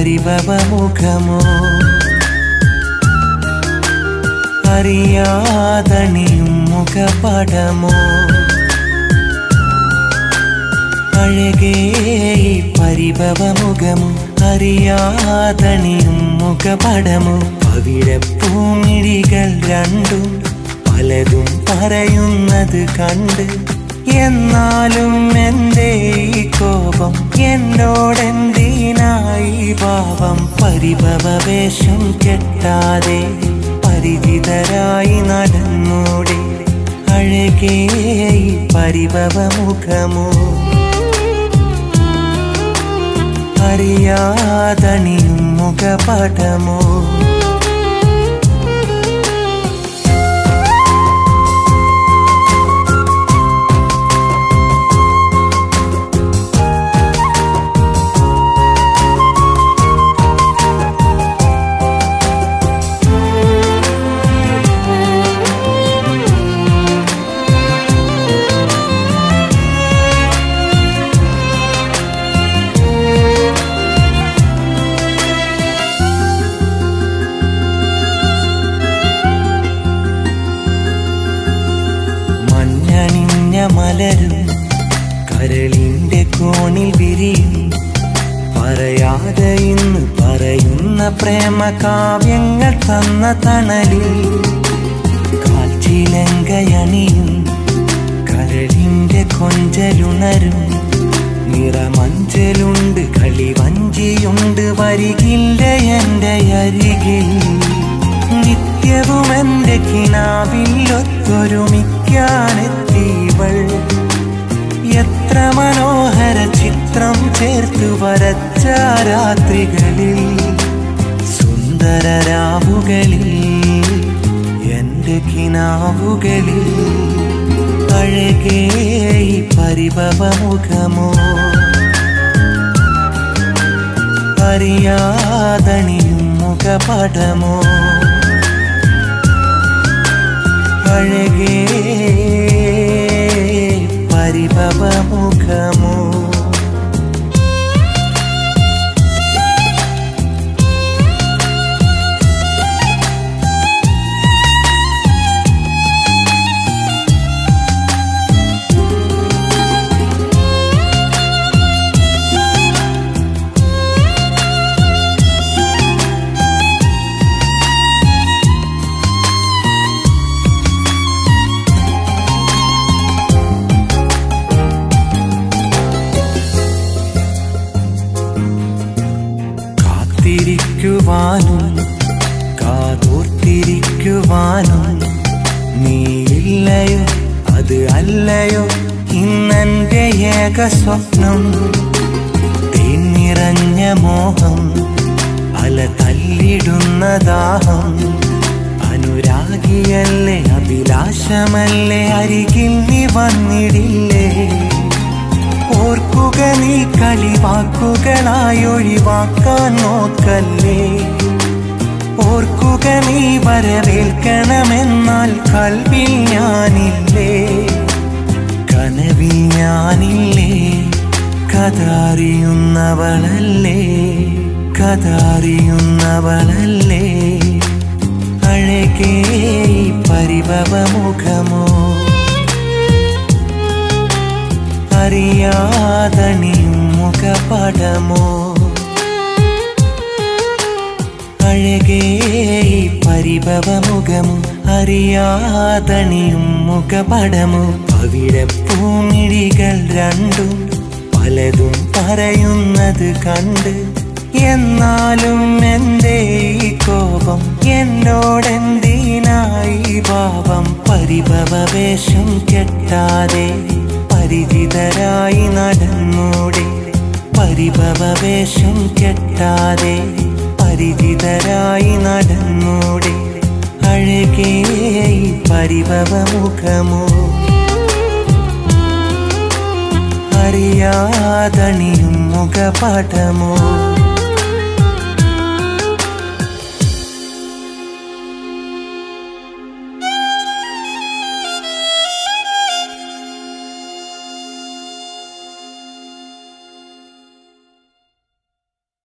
പരിഭവമുഖമോ അറിയാതണിയും മുഖപടമോ അഴകേ ഈ പരിഭവമുഖമോ അറിയാതണിയും മുഖപടമോ പവിഴപ്പൂമിഴികൾ രണ്ടും പലതും പറയുന്നത് കണ്ട് എന്നാലും എന്റെ ഈ കോപം എന്നോടെന്തിനായി ഭാവം പരിഭവവേഷം കെട്ടാതെ പരിചിതരായി നടന്നൂടെ അഴകേ ഈ പരിഭവമുഖമോ അറിയാതണിയും മുഖപടമോ മഞ്ഞണിഞ്ഞ മലരും കരളിന്റെ കോണിൽ വിരിയും പറയാതെ ഇന്ന് പറയുന്ന പ്രേമ കാവ്യങ്ങൾ തന്ന തണലിൽ കാൽച്ചിലങ്കയണിയും കരളിന്റെ കൊഞ്ചലുണരും നിറമഞ്ചലുണ്ട് കളിവഞ്ചിയുണ്ട് വരികില്ല എന്റെ അരികിൽ നിത്യവും എന്റെ കിനാവിൽ ഒത്തൊരുമിക്കാനെത്തിവൾ എത്ര മനോഹര ചിത്രം ചേർത്തു വരച്ച രാത്രികളിൽ സുന്ദര രാവുകളിൽ എന്റെ കിനാവുകളിൽ അഴകേ ഈ പരിഭവമുഖമോ അറിയാതണിയും മുഖപടമോ അഴകേ പരിഭവമുഖമോ കാത്തിരിക്കുവാനും കാതോർത്തിരിക്കുവാനും നീയില്ലയോ അത് അല്ലയോ ഇന്നെന്റെ ഏക സ്വപ്നം തേൻ നിറഞ്ഞ മോഹം അല തല്ലിടുന്ന ദാഹം അനുരാഗിയല്ലേ അഭിലാഷമല്ലേ അരികിൽ നീ വന്നിടില്ലേ ഓർക്കുക നീ കളിവാക്കുകളായി ഒഴിവാക്കാൻ നോക്കല്ലേ ഓർക്കുക നീ വരവേൽക്കണമെന്നാൽ കൽവിൽ ഞാനില്ലേ കനവിൽ ഞാനില്ലേ കഥറിയുന്നവളല്ലേ കഥറിയുന്നവളല്ലേ അഴകേ ഈ പരിഭവമുഖമോ അറിയാതണിയും മുഖപടമോ അഴകേ ഈ പരിഭവമുഖമോ അറിയാതണിയും മുഖപടമോ പവിഴപ്പൂമിഴികൾ രണ്ടും പലതും പറയുന്നത് കണ്ട് എന്നാലും എന്റെ ഈ കോപം എന്നോടെന്തിനായി ഭാവം പരിഭവവേഷം കെട്ടാതെ പരിചിതരായി നടന്നൂടെ പരിഭവവേഷം കെട്ടാതെ പരിചിതരായി നടന്നൂടെ അഴകേ ഈ പരിഭവമുഖമോ അറിയാതണിയും മുഖപടമോ